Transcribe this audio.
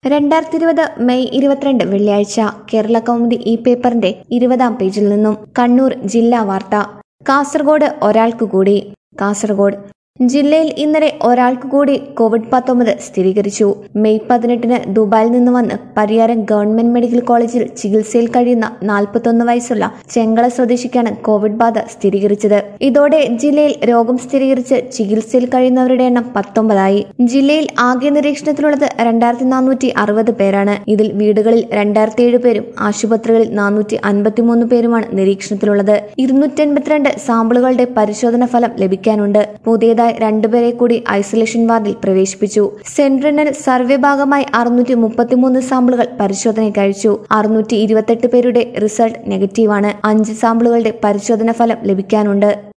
രണ്ടായിരത്തി ഇരുപത് മെയ് ഇരുപത്തിരണ്ട് വെള്ളിയാഴ്ച കേരള കൗമുദി ഈ പേപ്പറിന്റെ ഇരുപതാം പേജിൽ നിന്നും കണ്ണൂർ ജില്ലാ വാർത്ത കാസർഗോഡ് ഒരാൾക്ക് കൂടി കാസർഗോഡ് ജില്ലയിൽ ഇന്നലെ ഒരാൾക്ക് കൂടി കോവിഡ് പത്തൊമ്പത് സ്ഥിരീകരിച്ചു മെയ് പതിനെട്ടിന് ദുബായിൽ നിന്ന് വന്ന് പരിയാരം ഗവൺമെന്റ് മെഡിക്കൽ കോളേജിൽ ചികിത്സയിൽ കഴിയുന്ന നാൽപ്പത്തൊന്ന് വയസ്സുള്ള ചെങ്കള സ്വദേശിക്കാണ് കോവിഡ് ബാധ സ്ഥിരീകരിച്ചത് ഇതോടെ ജില്ലയിൽ രോഗം സ്ഥിരീകരിച്ച് ചികിത്സയിൽ കഴിയുന്നവരുടെ എണ്ണം പത്തൊമ്പതായി ജില്ലയിൽ ആകെ നിരീക്ഷണത്തിലുള്ളത് രണ്ടായിരത്തി നാനൂറ്റി അറുപത് പേരാണ് ഇതിൽ വീടുകളിൽ രണ്ടായിരത്തി ഏഴ് പേരും ആശുപത്രികളിൽ നാനൂറ്റി അൻപത്തിമൂന്ന് പേരുമാണ് നിരീക്ഷണത്തിലുള്ളത് ഇരുന്നൂറ്റി എൺപത്തിരണ്ട് സാമ്പിളുകളുടെ പരിശോധന ഫലം ലഭിക്കാനുണ്ട് പുതിയതായി രണ്ടുപേരെ കൂടി ഐസൊലേഷൻ വാർഡിൽ പ്രവേശിപ്പിച്ചു സെൻട്രനൽ സർവേ ഭാഗമായി അറുന്നൂറ്റി മുപ്പത്തിമൂന്ന് സാമ്പിളുകൾ പരിശോധനയ്ക്ക് അയച്ചു അറുന്നൂറ്റി ഇരുപത്തെട്ട് പേരുടെ റിസൾട്ട് നെഗറ്റീവാണ് അഞ്ച് സാമ്പിളുകളുടെ പരിശോധന ഫലം ലഭിക്കാനുണ്ട്